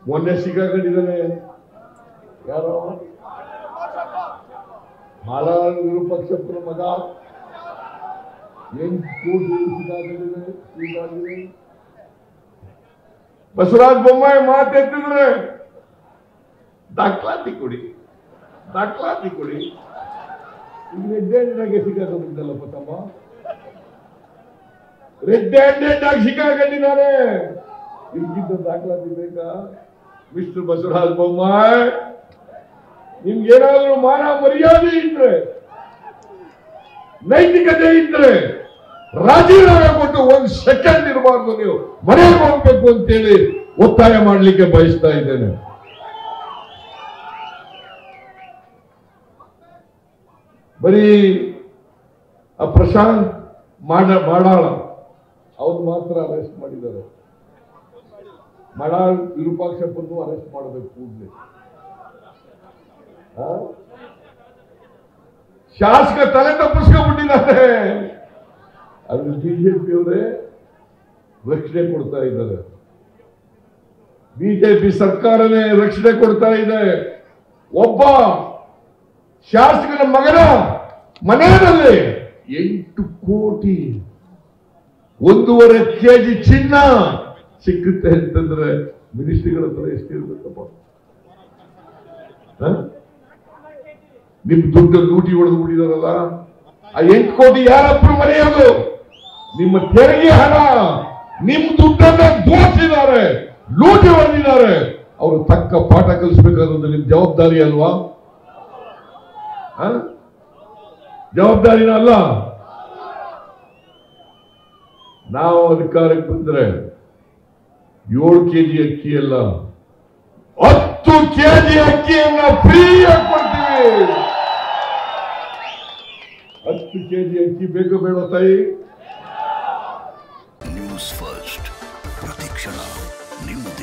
ಮೊನ್ನೆ ಸಿಕ್ಕಾಕೊಂಡಿದ್ದಾನೆ ಯಾರೋ ಹಾಲಾರು ವಿರೂಪಾಕ್ಷಪ್ಪನ ಮಗ ಎಂಟು ಕೋಟಿ ಸಿಕ್ಕಾಕೊಂಡಿದ್ದಾನೆ ಹೀಗಾಗಿದೆ ಬಸವರಾಜ ಬೊಮ್ಮಾಯಿ ಮಾತೆತ್ತಿದ್ರೆ ದಾಖಲಾತಿ ಕೊಡಿ ದಾಖಲಾತಿ ಕೊಡಿ ಈಗ ರೆಡ್ ಹ್ಯಾಂಡೆಡ್ ಸಿಕ್ಕಾಕೊಂಡಿದ್ದಲ್ಲಪ್ಪ ತಮ್ಮ ರೆಡ್ ಹ್ಯಾಂಡೆಡ್ ಆಗಿ ಸಿಕ್ಕಾಕೊಂಡಿದ್ದಾರೆ ಈಗಿದ್ದ ದಾಖಲಾತಿ ಬೇಕಾ ಮಿಸ್ಟರ್ ಬಸವರಾಜ ಬೊಮ್ಮಾಯಿ ನಿಮ್ಗೇನಾದ್ರೂ ಮಾನ ಮರ್ಯಾದೆ ಇದ್ರೆ ನೈತಿಕತೆ ಇದ್ರೆ ರಾಜೀನಾಮೆ ಕೊಟ್ಟು ಒಂದ್ ಸೆಕೆಂಡ್ ಇರಬಾರ್ದು ನೀವು ಮನೆಗೆ ಹೋಗ್ಬೇಕು ಅಂತೇಳಿ ಒತ್ತಾಯ ಮಾಡಲಿಕ್ಕೆ ಬಯಸ್ತಾ ಇದ್ದೇನೆ ಬರೀ ಆ ಪ್ರಶಾಂತ್ ಮಾಡ ಮಾಡಾಳ ಅವ್ರು ಮಾತ್ರ ಅರೆಸ್ಟ್ ಮಾಡಿದ್ದಾರೆ ಮಾಡಾಳ್ ವಿರೂಪಾಕ್ಷಪ್ಪನ್ನು ಅರೆಸ್ಟ್ ಮಾಡಬೇಕು ಕೂಡಲೇ ಶಾಸಕ ತಲೆ ತಪ್ಪಿಸ್ಕೊಂಡ್ಬಿಟ್ಟಿದ್ದಾರೆ ಅದು ಬಿಜೆಪಿಯವರೇ ರಕ್ಷಣೆ ಕೊಡ್ತಾ ಇದ್ದಾರೆ ಬಿಜೆಪಿ ಸರ್ಕಾರನೇ ರಕ್ಷಣೆ ಕೊಡ್ತಾ ಇದೆ ಒಬ್ಬ ಶಾಸಕನ ಮಗನ ಮನೆಯಲ್ಲಿ ಎಂಟು ಕೋಟಿ ಒಂದೂವರೆ ಕೆಜಿ ಚಿನ್ನ ಸಿಕ್ಕುತ್ತೆ ಅಂತಂದ್ರೆ ಮಿನಿಸ್ಟ್ರಿಗಳ ಹತ್ರ ಎಷ್ಟಿರ್ಬೇಕಪ್ಪ ಹ? ನಿಮ್ ದುಡ್ಡು ಲೂಟಿ ಹೊಡೆದು ಬಿಟ್ಟಿದಾರಲ್ಲ ಆ ಎಂಟು ಕೋಟಿ ಯಾರಪ್ಪ ಮರೆಯೋದು ನಿಮ್ಮ ತೆರಿಗೆ ಹಣ ನಿಮ್ ದುಡ್ಡನ್ನ ದೋಚಿದ್ದಾರೆ ಲೂಟಿ ಹೊಡೆದಿದ್ದಾರೆ ಅವರು ತಕ್ಕ ಪಾಠ ಕಲಿಸ್ಬೇಕಾದದ್ದು ನಿಮ್ ಜವಾಬ್ದಾರಿ ಅಲ್ವಾ ಹ? ಜವಾಬ್ದಾರಿನ ಅಲ್ಲ ನಾವು ಅಧಿಕಾರಕ್ಕೆ ಬಂದ್ರೆ ಏಳು ಕೆಜಿ ಅಕ್ಕಿ ಅಲ್ಲ ಹತ್ತು ಕೆಜಿ ಅಕ್ಕಿಯನ್ನ ಫ್ರೀಯಾಗಿ ಕೊಡ್ತೀವಿ ಹತ್ತು ಕೆಜಿ ಅಕ್ಕಿ ಬೇಕು ಬೇಡ ತಾಯಿ ನ್ಯೂಸ್ ಫಸ್ಟ್ ಪ್ರತಿಕ್ಷಣ ನಿಮ್ಮದೇ